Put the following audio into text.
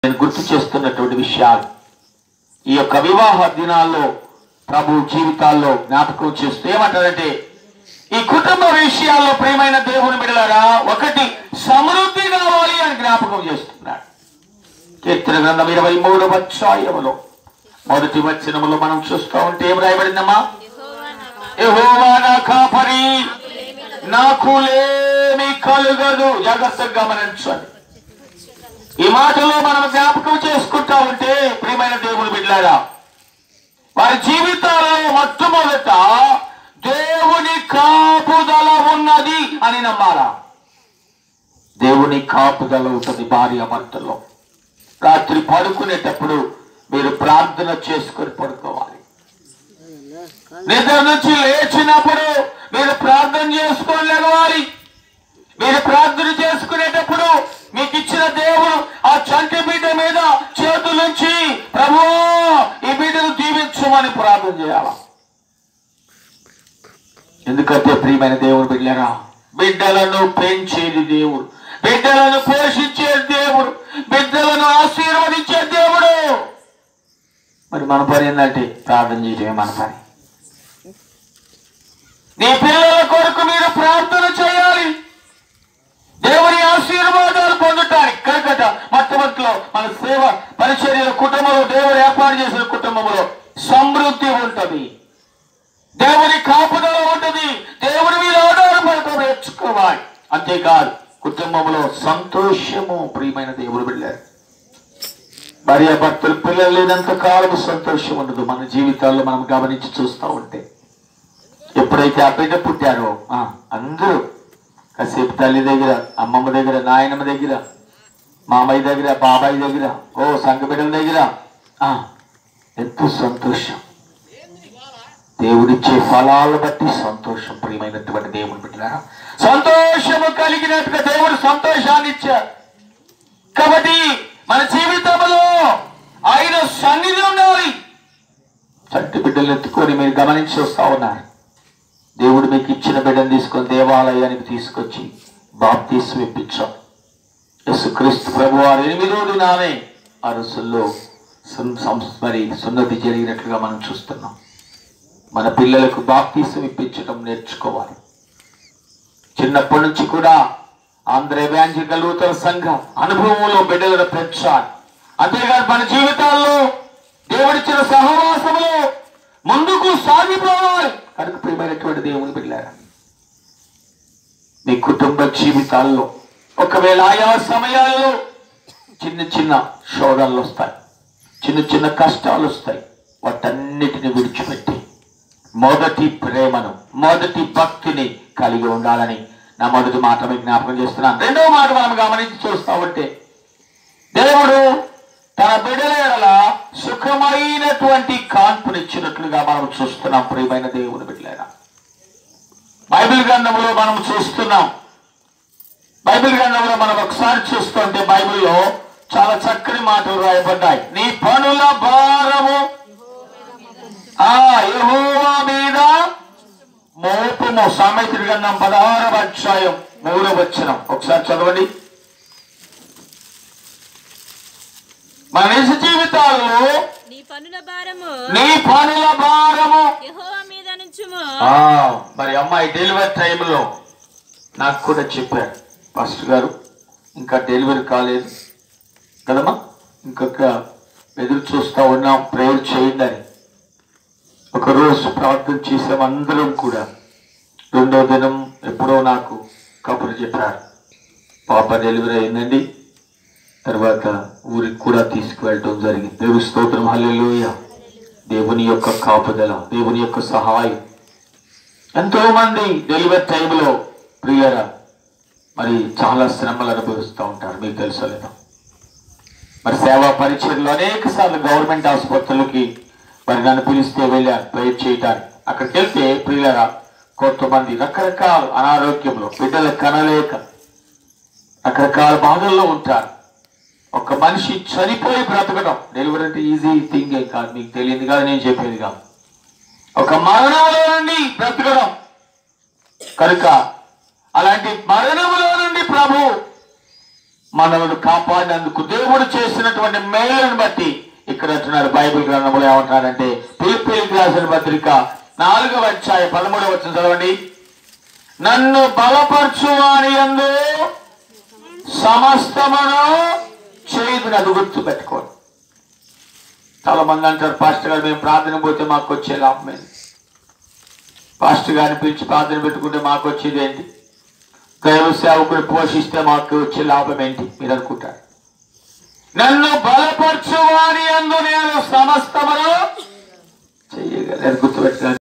నేను గుర్తు చేస్తున్నటువంటి విషయాలు ఈ యొక్క వివాహ దినాల్లో ప్రభు జీవితాల్లో జ్ఞాపకం చేస్తూ ఏమంటారంటే ఈ కుటుంబ విషయాల్లో ప్రియమైన దేవుని బిడలారా ఒకటి సమృద్ధి కావాలి అని జ్ఞాపకం చేస్తున్నాడు కీర్తన గ్రంథం ఇరవై మూడు అధ్యాయములో మొదటి వచనములో మనం చూస్తూ ఉంటే ఏం రాయబడిందమ్మా యెహోవా నా కాపరి నాకు లేమి కలుగదు జాగ్రత్తగా గమనించండి ఈ మాటలో మనం జ్ఞాపకం చేసుకుంటా ఉంటే ప్రియమైన దేవుని బిడ్డారా వారి జీవితాలలో మొట్టమొదట దేవుని కాపుదల ఉన్నది అని నమ్మాలా దేవుని కాపుదల ఉంటుంది భార్య భర్తలో రాత్రి పడుకునేటప్పుడు మీరు ప్రార్థన చేసుకొని పడుకోవాలి నిద్ర నుంచి లేచినప్పుడు మీరు ప్రార్థన చేసుకొని లేవాలి మీరు ప్రార్థన చేసుకునేటప్పుడు మీకు ఇచ్చిన దేవుడు ఆ చంటి బిడ్డ మీద చేతులుంచి ప్రభు ఈ బిడ్డను దీవించమని ప్రార్థన చేయాల ఎందుకంటే ప్రియమైన దేవుడు బిడ్డరా బిడ్డలను పెంచేది దేవుడు బిడ్డలను పోషించే దేవుడు బిడ్డలను ఆశీర్వదించే దేవుడు మరి మన పని ఏంటంటే ప్రార్థన చేయటమే మన పని నీ పిల్లల కొరకు మీరు ప్రార్థన చేయాలి దేవుని ఆశీర్వాదాలు పొందటానికి కనుకట మొట్టమొదటిలో మన సేవ పరిచర్యల కుటుంబంలో దేవుడు ఏర్పాటు చేసిన కుటుంబంలో సమృద్ధి ఉంటది దేవుని కాపుదల ఉంటది దేవుని మీద ఆధారపడటం నేర్చుకోవాలి అంతేకాదు కుటుంబంలో సంతోషము ప్రియమైన దేవుడు వెళ్ళారు భార్య భర్తలు పిల్లలు లేనంత కాలం సంతోషం ఉండదు మన జీవితాల్లో మనం గమనించి చూస్తూ ఉంటే ఎప్పుడైతే ఆ బిడ్డ పుట్టారో ఆ, అందరూ కాసేపు తల్లి దగ్గర అమ్మమ్మ దగ్గర నాయనమ్మ దగ్గర మామయ్య దగ్గర బాబాయ్ దగ్గర ఓ సంఘ బిడ్డల దగ్గర ఆ, ఎంతో సంతోషం దేవుడిచ్చే ఫలాలు బట్టి సంతోషం ప్రియమైనటువంటి దేవుని బిడ్డలారా సంతోషము కలిగినట్టుగా దేవుడు సంతోషాన్ని ఇచ్చారు కాబట్టి మన జీవితంలో ఆయన సన్నిధి ఉండాలి చంటి బిడ్డలు ఎత్తుకొని మీరు గమనించి వస్తా ఉన్నారు దేవుడు మీకు ఇచ్చిన బిడ్డను తీసుకొని దేవాలయానికి తీసుకొచ్చి బాప్తీసు ఇప్పించాం యేసుక్రీస్తు ప్రభు వారు ఎనిమిదో దినానే ఆ రోజుల్లో సున్- సంస్- మరి సున్నతి జరిగినట్లుగా మనం చూస్తున్నాం మన పిల్లలకు బాప్తీసం ఇప్పించడం నేర్చుకోవాలి చిన్నప్పటి నుంచి కూడా ఆంధ్ర వ్యాంజిక లూతర సంఘం అనుభవంలో బిడ్డలను పెంచాలి అంతేకాదు మన జీవితాల్లో దేవుడిచ్చిన సహవాసములో ముందుకు సాగిపోవాలి కనుక ప్రియమైనటువంటి దేవుని బిడ్డారా మీ కుటుంబ జీవితాల్లో ఒకవేళ ఆయా సమయాల్లో చిన్న చిన్న శోధనలు వస్తాయి చిన్న చిన్న కష్టాలు వస్తాయి వాటన్నిటిని విడిచిపెట్టి మొదటి ప్రేమను మొదటి భక్తిని కలిగి ఉండాలని నా మొదటి మాట మీకు జ్ఞాపకం చేస్తున్నాను రెండో మాట మనం గమనించి చూస్తా ఉంటే దేవుడు తన బిడ్డల ఎడల సుఖమైనటువంటి కాన్పునిచ్చినట్లుగా మనం చూస్తున్నాం ప్రియమైన దేవుని బిడ్డలైన బైబిల్ గ్రంథంలో మనం చూస్తున్నాం బైబిల్ గ్రంథంలో మనం ఒకసారి చూస్తుంటే బైబిల్లో చాలా చక్కని మాటలు రాయబడ్డాయి నీ పనుల భారము ఆ యెహోవా మీద మోపము సామెత్రి గ్రంథం పదహారవ అధ్యాయం మూడవ వచనం ఒకసారి చదవండి మన నిజ జీవితాల్లో నీ పనుల భారము నీ పనుల భారము యెహోవా మీద నుంచుము ఆ, మరి అమ్మాయి డెలివరీ టైంలో నాకు కూడా చెప్పారు ఫస్ట్ గారు ఇంకా డెలివరీ కాలేదు కదమ్మా ఇంకొక ఎదురు చూస్తా ఉన్నాం ప్రేయర్ చేయండి అని ఒకరోజు ప్రార్థన చేసాం అందరం కూడా రెండో దినం ఎప్పుడో నాకు కబురు చెప్పారు పాప డెలివరీ అయిందండి తర్వాత ఊరికి కూడా తీసుకువెళ్ళటం జరిగింది దేవుని స్తోత్రం హల్లెలూయా దేవుని యొక్క కాపుదల దేవుని యొక్క సహాయం ఎంతో మంది డెలివరీ టైంలో ప్రియరా మరి చాలా శ్రమలు అనుభవిస్తూ ఉంటారు మీకు తెలుసో లేదో మరి సేవా పరిచయంలో అనేక సార్లు గవర్నమెంట్ ఆసుపత్రులకి మరి నన్ను పిలిస్తే వెళ్ళాను ప్రేర్ చేయడానికి అక్కడికి వెళ్తే ప్రియులరా కొంతమంది రకరకాల అనారోగ్యంలో బిడ్డల కనలేక రకరకాల బాధల్లో ఉంటారు ఒక మనిషి చనిపోయి బ్రతకడం డెలివరీ అంటే ఈజీ థింగ్ ఏం కాదు మీకు తెలియదు కాదు నేను చెప్పేది కాదు ఒక మరణంలో నుండి బ్రతకడం కనుక అలాంటి మరణంలో నుండి ప్రభు మనల్ని కాపాడినందుకు దేవుడు చేసినటువంటి మేలును బట్టి ఇక్కడ అంటున్నారు బైబిల్ గ్రంథంలో ఏమంటారంటే పిలిపిలికి రాసిన పత్రిక నాలుగవ అధ్యాయ పదమూడవ వచ్చిన చదవండి నన్ను బలపరచు వారి యందు సమస్తమును చేయుదును అది గుర్తు పెట్టుకోండి చాలా మంది అంటారు పాస్టర్ గారు మేము ప్రార్థన పోతే మాకు వచ్చే లాభం ఏంటి పాస్టర్ గారిని పిలిచి ప్రార్థన పెట్టుకుంటే మాకు వచ్చేది ఏంటి దైవ సేవకుడు పోషిస్తే మాకు వచ్చే లాభం ఏంటి మీరు అనుకుంటారు నన్ను బలపరచు వారి అందు నేను సమస్తమును చెయ్యగలను గుర్తుపెట్టుకోండి